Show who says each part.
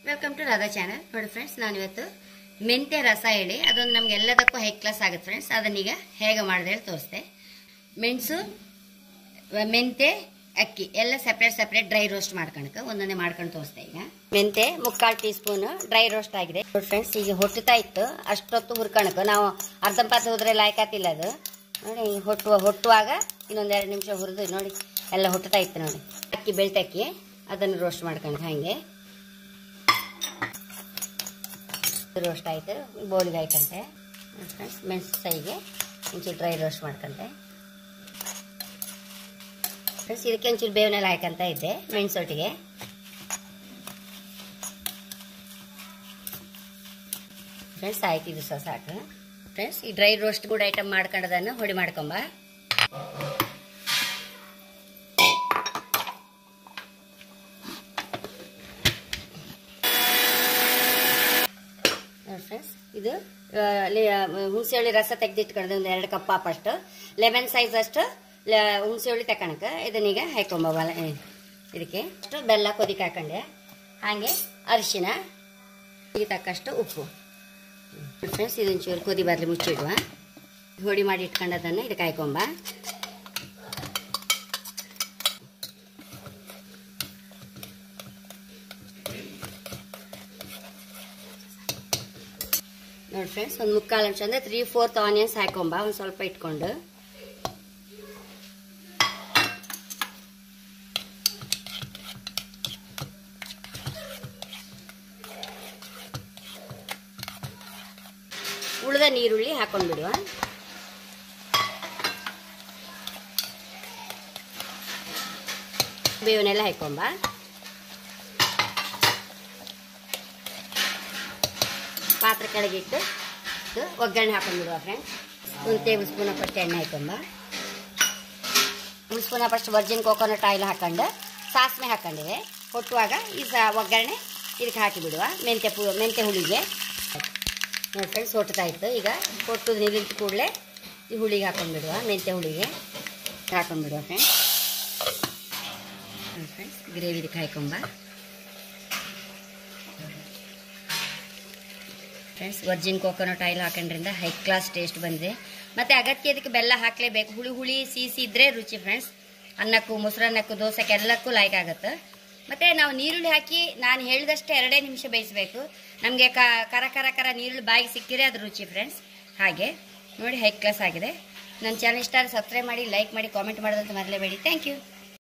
Speaker 1: welcome to Radha channel ನೋಡಿ friends ನಾನು ಇವತ್ತು ಮೆಂತ್ಯ ರಸ ಹೇಳಿ ಅದೊಂದು ನಮ್ಗೆ ಎಲ್ಲದಕ್ಕೂ ಹೈ ಕ್ಲಾಸ್ ಆಗುತ್ತೆ ಫ್ರೆಂಡ್ಸ್ ಅದನ್ನೀಗ ಹೇಗೆ ಮಾಡಿದೆ ಹೇಳಿ ತೋರಿಸ್ದೆ ಮೆಣಸು ಮೆಂತೆ ಅಕ್ಕಿ ಎಲ್ಲ ಸಪ್ರೇಟ್ ಸಪ್ರೇಟ್ ಡ್ರೈ ರೋಸ್ಟ್ ಮಾಡ್ಕೊಳಕ ಒಂದೊಂದೇ ಮಾಡ್ಕೊಂಡು ತೋರಿಸ್ದೆ ಈಗ ಮೆಂತೆ ಮುಕ್ಕಾಲು ಟೀ ಸ್ಪೂನ್ ಡ್ರೈ ರೋಸ್ಟ್ ಆಗಿದೆ ನೋಡಿ ಫ್ರೆಂಡ್ಸ್ ಈಗ ಹೊಟ್ಟುತ್ತಾ ಇತ್ತು ಅಷ್ಟೊತ್ತು ಹುರ್ಕೊಳಕ ನಾವು ಅರ್ಧ ಪಾತ್ ಹೋದ್ರೆ ಲಾಯ್ಕಾತಿಲ್ಲ ಅದು ನೋಡಿ ಹೊಟ್ಟುವ ಹೊಟ್ಟುವಾಗ ಇನ್ನೊಂದು ಎರಡು ನಿಮಿಷ ಹುರಿದು ನೋಡಿ ಎಲ್ಲ ಹೊಟ್ಟುತ್ತಾ ಇತ್ತು ನೋಡಿ ಅಕ್ಕಿ ಬೆಳ್ತಕ್ಕಿ ಅದನ್ನು ರೋಸ್ಟ್ ಮಾಡ್ಕೊಂಡು ಹಾಗೆ ರೋಸ್ಟ್ ಆಯಿತು ಬೋಳಿಗೆ ಹಾಕಂತೆ ಫ್ರೆಂಡ್ಸ್ ಮೆಣಸು ಸೈಗೆ ಒಂಚೂರು ಡ್ರೈ ರೋಸ್ಟ್ ಮಾಡ್ಕೊಂತೆ ಫ್ರೆಂಡ್ಸ್ ಇದಕ್ಕೆ ಒಂಚೂರು ಬೇವನೆಲ್ಲ ಹಾಕಂತ ಇದ್ದೆ ಮೆಣಸೊಟ್ಟಿಗೆ ಫ್ರೆಂಡ್ಸ್ ಆಯ್ತು ಇದು ಸಹ ಸಾಕು ಫ್ರೆಂಡ್ಸ್ ಈ ಡ್ರೈ ರೋಸ್ಟ್ ಕೂಡ ಐಟಮ್ ಮಾಡ್ಕೊಂಡದನ್ನು ಹೊಡಿ ಮಾಡ್ಕೊಂಬ ನೋಡಿ ಫ್ರೆಂಡ್ಸ್ ಇದು ಆ, ಅಲ್ಲಿ, ಆ, ಹುಣಸೆ ಹುಳಿ ರಸ ತೆಗೆದಿಟ್ಕೊಂಡು ಒಂದು ಎರಡು ಕಪ್ ಅಷ್ಟು ಲೆಮನ್ ಸೈಜ್ ಅಷ್ಟು ಲ- ಹುಣಸೆ ಹುಳಿ ತಕೊಳಕ ಇದನ್ನೀಗ ಹಾಕೊಂಬಲ್ಲ ಇದಕ್ಕೆ ಅಷ್ಟು ಬೆಲ್ಲ ಕೊದಿಗೆ ಹಾಕೊಂಡೆ ಹಾಗೆ ಅರಿಶಿನ ಈಗ ತಕ್ಕಷ್ಟು ಉಪ್ಪು ಫ್ರೆಂಡ್ಸ್ ಇದೊಂಚೂರು ಕೊದಿ ಬರಲಿ ಮುಚ್ಚಿಡುವ ಹೊಡಿ ಮಾಡಿ ಇಟ್ಕೊಂಡದನ್ನು ಇದಕ್ಕೆ ಹಾಕೊಂಬ ನೋಡಿ ಫ್ರೆಂಡ್ಸ್ ಒಂದು ಮುಕ್ಕಾಲು ಅಂಶ ಅಂದರೆ ತ್ರೀ ಫೋರ್ತ್ ಆನಿಯನ್ಸ್ ಹಾಕೊಂಬ ಒಂದು ಸ್ವಲ್ಪ ಇಟ್ಕೊಂಡು ಉಳಿದ ನೀರುಳ್ಳಿ ಹಾಕೊಂಡ್ಬಿಡುವ ಬೇವನೆಲ್ಲ ಹಾಕೊಂಬ ಪಾತ್ರೆ ಕೆಳಗಿಟ್ಟು ಇದು ಒಗ್ಗರಣೆ ಹಾಕೊಂಡ್ಬಿಡುವ ಫ್ರೆಂಡ್ಸ್ ಒಂದು ಟೇಬಲ್ ಸ್ಪೂನ್ ಫಸ್ಟ್ ಎಣ್ಣೆ ಹಾಕೊಂಬ ಒಂದು spoon first virgin coconut oil ಹಾಕೊಂಡು ಸಾಸಿವೆ ಹಾಕೊಂಡಿವೆ ಕೊಟ್ಟುವಾಗ ಈ ಸ ಒಗ್ಗರಣೆ ಇದಕ್ಕೆ ಹಾಕಿಬಿಡುವ ಮೆಂತ್ಯ ಪು ಮೆಂತ್ಯ ಹುಳಿಗೆ ನೋಡಿ ಫ್ರೆಂಡ್ಸ್ ಹೊಟ್ತಾ ಇತ್ತು ಈಗ ಕೊಟ್ಟು ನಿಲ್ಲಿದ ಕೂಡಲೇ ಈ ಹುಳಿಗೆ ಹಾಕೊಂಡ್ಬಿಡುವ ಮೆಂತ್ಯ ಹುಳಿಗೆ ಹಾಕೊಂಡ್ಬಿಡುವ ಫ್ರೆಂಡ್ಸ್ ನೋಡಿ ಫ್ರೆಂಡ್ಸ್ ಗ್ರೇವಿ ಇದಕ್ಕೆ ಹಾಕೊಂಬ ಫ್ರೆಂಡ್ಸ್ ವರ್ಜಿನ್ ಕೋಕೋನಟ್ ಆಯಿಲ್ ಹಾಕೊಂಡ್ರಿಂದ ಹೈ ಕ್ಲಾಸ್ ಟೇಸ್ಟ್ ಬಂದಿದೆ ಮತ್ತು ಅಗತ್ಯ ಇದಕ್ಕೆ ಬೆಲ್ಲ ಹಾಕಲೇಬೇಕು ಹುಳಿ ಹುಳಿ ಸಿಹಿ ಇದ್ರೆ ರುಚಿ ಫ್ರೆಂಡ್ಸ್ ಅನ್ನಕ್ಕೂ ಮೊಸರನ್ನಕ್ಕೂ ದೋಸೆಗೆ ಎಲ್ಲಕ್ಕೂ ಲೈಕ್ ಆಗುತ್ತೆ ಮತ್ತು ನಾವು ನೀರುಳ್ಳಿ ಹಾಕಿ ನಾನು ಹೇಳಿದಷ್ಟೇ ಎರಡೇ ನಿಮಿಷ ಬೇಯಿಸಬೇಕು ನಮಗೆ ಕರ ಕರ ಕರ ನೀರುಳ್ಳಿ ಬಾಯಿಗೆ ಸಿಕ್ಕಿದ್ರೆ ಅದು ರುಚಿ ಫ್ರೆಂಡ್ಸ್ ಹಾಗೆ ನೋಡಿ ಹೈ ಕ್ಲಾಸ್ ಆಗಿದೆ ನನ್ನ ಚಾನಲ್ ಇಷ್ಟ ಸಬ್ಸ್ಕ್ರೈಬ್ ಮಾಡಿ ಲೈಕ್ ಮಾಡಿ ಕಾಮೆಂಟ್ ಮಾಡೋದಂತ ಮರಲೇಬೇಡಿ ಥ್ಯಾಂಕ್ ಯು